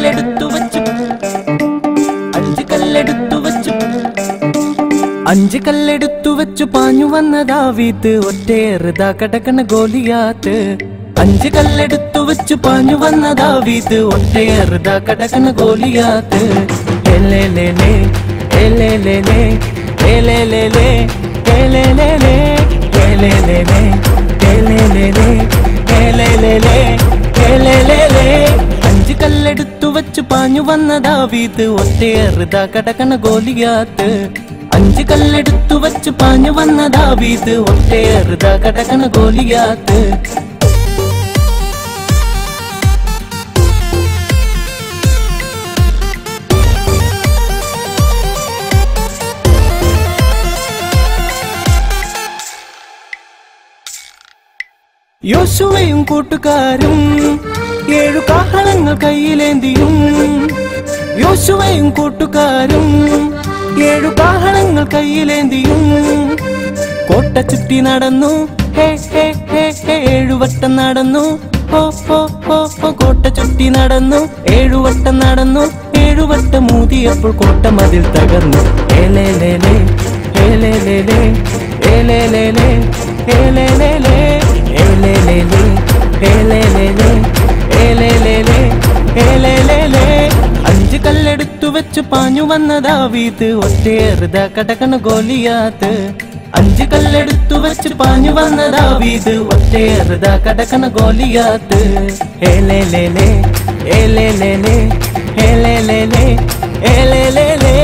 കല്ലെടുത്തു വച്ചു അഞ്ച് കല്ലെടുത്തു വച്ചു അഞ്ച് കല്ലെടുത്തു വെച്ചു പാഞ്ഞു വന്ന ദാവീദ് ഒറ്റയേറുതാ കടക്കണ ഗോലിയാത്ത് അഞ്ച് കല്ലെടുത്തു വെച്ചു പാഞ്ഞു വന്ന ദാവീദ് ഒറ്റയേറുതാ കടക്കണ ഗോലിയാത്ത് എലേലേലേ, എലേലേലേ, എലേലേലേ, എലേലേലേ, എലേലേലേ, എലേലേലേ, എലേലേലേ, എലേലേലേ. അഞ്ച് കല്ലെടുത്തു വെച്ചു പാഞ്ഞു വന്ന ദാവീദ് ഒറ്റയേറുതാ കടക്കണ ഗോലിയാത്ത് അഞ്ച് കല്ലെടുത്തു വച്ച് പാഞ്ഞു വന്ന ദാവീദ് ഒറ്റയേറുത കടക്കണ ഗോലിയാത്ത് യോശുവയും കൂട്ടുകാരും ഏഴു കാഹളങ്ങൾ കയ്യിലേന്തിയും യോശുവയും കൂട്ടുകാരും ഏഴു കാഹളങ്ങൾ കയ്യിലേന്തിയും കോട്ട ചുറ്റി നടന്നു ഹേ ഹേ ഹേ ഹേ ഏഴുവട്ടം നടന്നു ഹോ ഹോ ഹോ ഹോ കോട്ട ചുറ്റി നടന്നു ഏഴുവട്ടം നടന്നു ഏഴുവട്ടം മൂതിയപ്പോൾ കോട്ട മതിൽ തകർന്നു ഏലേലേലേ ഏലേലേലേ ഏലേലേലേ ഏലേലേലേ ഏലേലേലേ ഏലേലേലേ ഏലേലേലേ ഏലേലേലേ അഞ്ച് കല്ലെടുത്തു വെച്ച് പാഞ്ഞു വന്ന ദാവീദ് ഒറ്റയേറുത കടക്കണ ഗോലിയാത്ത് അഞ്ച് കല്ലെടുത്തു വെച്ച് പാഞ്ഞു വന്ന ദാവീദ് ഒറ്റയേറുത കടക്കണ ഗോലിയാത്ത് ഏലേലേലേ ഏലേലേലേ ഏലേലേലേ ഏലേലേലേ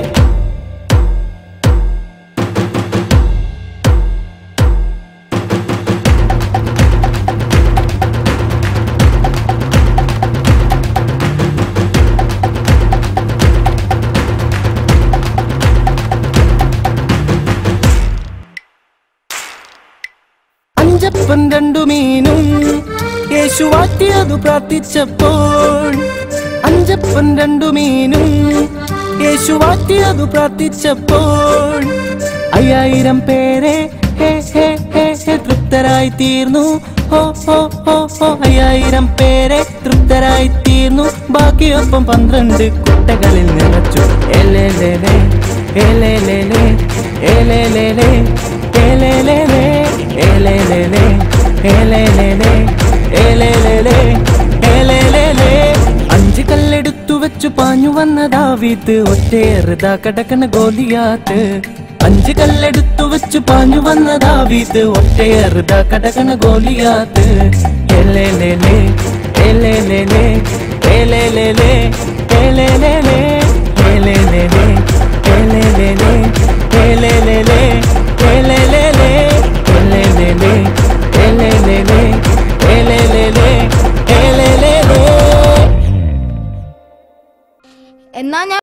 അഞ്ചപ്പൻ രണ്ടു മീനും യേശു വാറ്റിയതു പ്രാർത്ഥിച്ചപ്പോൾ അഞ്ചപ്പൻ രണ്ടു മീനും യേശു വാറ്റിയതു പ്രാർത്ഥിച്ചപ്പോൾ അയ്യായിരം പേരെ ഹേ ഹേ ഹേ ഹേ തൃപ്തരായി തീർന്നു ഹോ ഹോ ഹോ ഹോ അയ്യായിരം പേരെ തൃപ്തരായി തീർന്നു ബാക്കിയൊപ്പം പന്ത്രണ്ട് കുട്ടകളിൽ നിറച്ചു എലേലേലേ എലേലേലേ എലേലേലേ എലേലേലേ എലേലേലേ എലേലേലേ എലേലേലേ എലേലേലേ അഞ്ച് കല്ലെടുത്തു വെച്ചു പാഞ്ഞു വന്ന ദാവീദ് ഒറ്റയേറുതാ കടക്കണ ഗോലിയാത്ത് അഞ്ച് കല്ലെടുത്തു വെച്ചു പാഞ്ഞു വന്ന ദാവീദ് ഒറ്റയേറുതാ കടക്കണ ഗോലിയാത്ത് എലേലേലേ എലേലേലേ എലേലേലേ എലേലേലേ